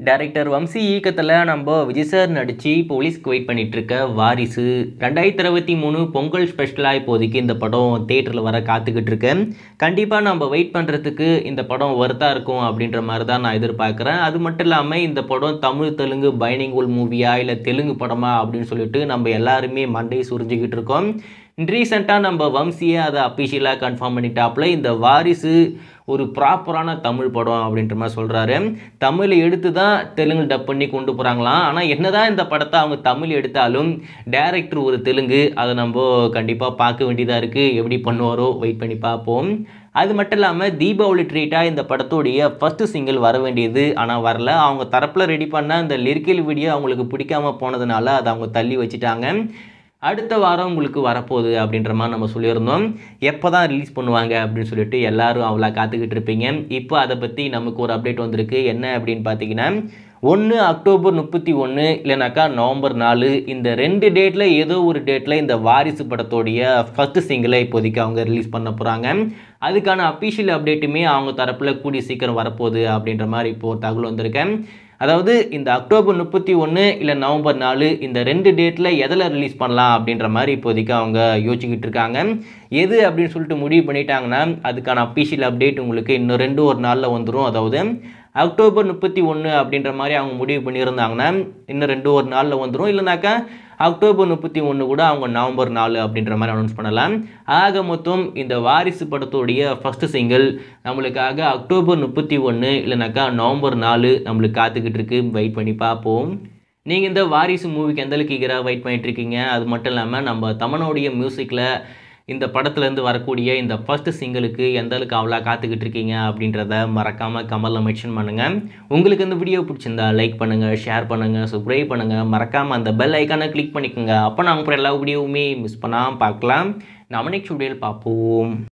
director Vamsi இயக்கத்தில் நம்ம Vijay sir நடித்து போலீஸ்க்கு வெயிட் பண்ணிட்டு இருக்க வாரிசு ரெண்டாயிரத்தி இருபத்தி மூணு பொங்கல் ஸ்பெஷலாக இப்போதைக்கு இந்த படம் தேட்டரில் வர காத்துக்கிட்டு இருக்கேன் கண்டிப்பாக நம்ம வெயிட் பண்ணுறதுக்கு இந்த படம் ஒர்த்தா இருக்கும் அப்படின்ற மாதிரி தான் நான் எதிர்பார்க்குறேன் அது மட்டும் இல்லாமல் இந்த படம் தமிழ் தெலுங்கு பைனிங்குல் மூவியா இல்லை தெலுங்கு படமா அப்படின்னு சொல்லிட்டு நம்ம எல்லாருமே மண்டை சுரிஞ்சுக்கிட்டு இருக்கோம் ரீசெண்டாக நம்ம வம்சியை அதை அஃபிஷியலாக கன்ஃபார்ம் பண்ணிட்டாப்புல இந்த வாரிசு ஒரு ப்ராப்பரான தமிழ் படம் அப்படின்ற மாதிரி சொல்கிறாரு தமிழ் எடுத்து தான் தெலுங்கு டப் பண்ணி கொண்டு போகிறாங்களாம் ஆனால் என்னதான் இந்த படத்தை அவங்க தமிழ் எடுத்தாலும் டேரக்டர் ஒரு தெலுங்கு அதை நம்ம கண்டிப்பாக பார்க்க வேண்டியதாக இருக்குது எப்படி பண்ணுவாரோ வெயிட் பண்ணி பார்ப்போம் அது மட்டும் இல்லாமல் தீபாவளி ட்ரீட்டாக இந்த படத்துடைய ஃபஸ்ட்டு சிங்கிள் வர வேண்டியது ஆனால் வரல அவங்க தரப்பில் ரெடி பண்ண அந்த லிரிக்கல் வீடியோ அவங்களுக்கு பிடிக்காம போனதுனால அதை அவங்க தள்ளி வச்சுட்டாங்க அடுத்த வாரம் உங்களுக்கு வரப்போகுது அப்படின்ற மாதிரி நம்ம சொல்லியிருந்தோம் எப்போ தான் ரிலீஸ் பண்ணுவாங்க அப்படின்னு சொல்லிட்டு எல்லாரும் அவ்வளோ காத்துக்கிட்டு இருப்பீங்க இப்போ அதை பற்றி நமக்கு ஒரு அப்டேட் வந்திருக்கு என்ன அப்படின்னு பார்த்தீங்கன்னா ஒன்று அக்டோபர் முப்பத்தி ஒன்று இல்லைனாக்கா நவம்பர் நாலு இந்த ரெண்டு டேட்டில் ஏதோ ஒரு டேட்டில் இந்த வாரிசு படத்தோடைய ஃபஸ்ட்டு சிங்கிளை இப்போதைக்கு அவங்க ரிலீஸ் பண்ண போகிறாங்க அதுக்கான அஃபிஷியல் அப்டேட்டுமே அவங்க தரப்பில் கூடிய சீக்கிரம் வரப்போகுது அப்படின்ற மாதிரி இப்போது தகவல் வந்திருக்கேன் அதாவது இந்த அக்டோபர் முப்பத்தி ஒன்று இல்லை நவம்பர் நாலு இந்த ரெண்டு டேட்டில் எதில் ரிலீஸ் பண்ணலாம் அப்படின்ற மாதிரி இப்போதைக்கு அவங்க யோசிச்சுக்கிட்டு இருக்காங்க எது அப்படின்னு சொல்லிட்டு முடிவு பண்ணிட்டாங்கன்னா அதுக்கான அஃபிஷியல் அப்டேட் உங்களுக்கு இன்னும் ரெண்டு ஒரு நாளில் வந்துடும் அதாவது அக்டோபர் முப்பத்தி ஒன்று அப்படின்ற மாதிரி அவங்க முடிவு பண்ணியிருந்தாங்கன்னா இன்னும் ரெண்டு ஒரு நாளில் வந்துடும் இல்லைனாக்கா அக்டோபர் முப்பத்தி ஒன்று கூட அவங்க நவம்பர் நாலு அப்படின்ற மாதிரி அனௌன்ஸ் பண்ணலாம் ஆக மொத்தம் இந்த வாரிசு படத்துடைய ஃபஸ்ட்டு சிங்கிள் நம்மளுக்காக அக்டோபர் முப்பத்தி ஒன்று இல்லைனாக்கா நவம்பர் நாலு நம்மளுக்கு காத்துக்கிட்டு இருக்கு வெயிட் பண்ணி பார்ப்போம் நீங்கள் இந்த வாரிசு மூவிக்கு எந்தளவுக்கு ஈகராக வெயிட் பண்ணிட்டு இருக்கீங்க அது மட்டும் இல்லாமல் நம்ம தமிழோடைய மியூசிக்கில் இந்த படத்துலேருந்து வரக்கூடிய இந்த ஃபஸ்ட்டு சிங்கிளுக்கு எந்த அளவுக்கு அவ்வளோ காத்துக்கிட்டு இருக்கீங்க அப்படின்றத மறக்காமல் கமலில் மென்ஷன் பண்ணுங்கள் உங்களுக்கு இந்த வீடியோ பிடிச்சிருந்தா லைக் பண்ணுங்கள் ஷேர் பண்ணுங்கள் சப்ஸ்கிரைப் பண்ணுங்கள் மறக்காமல் அந்த பெல் ஐக்கானை கிளிக் பண்ணிக்கோங்க அப்போ நாங்கள் அப்புறம் எல்லா வீடியோவுமே மிஸ் பண்ணாமல் பார்க்கலாம் நம்ம நெக்ஸ்ட் வீடியோவில் பார்ப்போம்